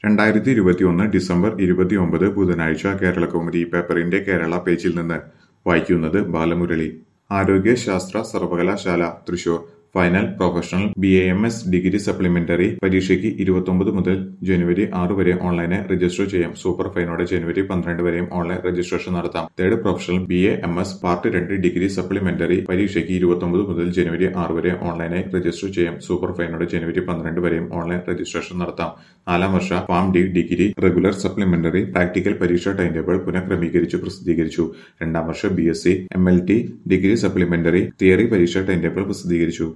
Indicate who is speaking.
Speaker 1: രണ്ടായിരത്തി ഇരുപത്തിയൊന്ന് ഡിസംബർ ഇരുപത്തിയൊമ്പത് ബുധനാഴ്ച കേരളകൗമുദി പേപ്പറിന്റെ കേരള പേജിൽ നിന്ന് വായിക്കുന്നത് ബാലമുരളി ആരോഗ്യശാസ്ത്ര സർവകലാശാല Thrissur final professional B A M S degree supplementary പരീക്ഷയ്ക്ക് ഇരുപത്തൊമ്പത് മുതൽ ജനുവരി ആറ് വരെ ഓൺലൈനായി രജിസ്റ്റർ ചെയ്യാം സൂപ്പർ ഫൈനോടെ ജനുവരി പന്ത്രണ്ട് വരെയും ഓൺലൈൻ രജിസ്ട്രേഷൻ നടത്താം third professional B A M S part രണ്ട് ഡിഗ്രി സപ്ലിമെന്ററി പരീക്ഷയ്ക്ക് ഇരുപത്തൊമ്പത് മുതൽ ജനുവരി ആറ് വരെ ഓൺലൈനായി രജിസ്റ്റർ ചെയ്യാം സൂപ്പർ ഫൈനോടെ ജനുവരി പന്ത്രണ്ട് വരെയും ഓൺലൈൻ രജിസ്ട്രേഷൻ നടത്താം നാലാം വർഷ Pharm D degree regular supplementary practical പരീക്ഷാ ടൈം ടേബിൾ പുനഃക്രമീകരിച്ചു പ്രസിദ്ധീകരിച്ചു രണ്ടാം വർഷ B S C M L T degree supplementary theory പരീക്ഷാ ടൈം ടേബിൾ പ്രസിദ്ധീകരിച്ചു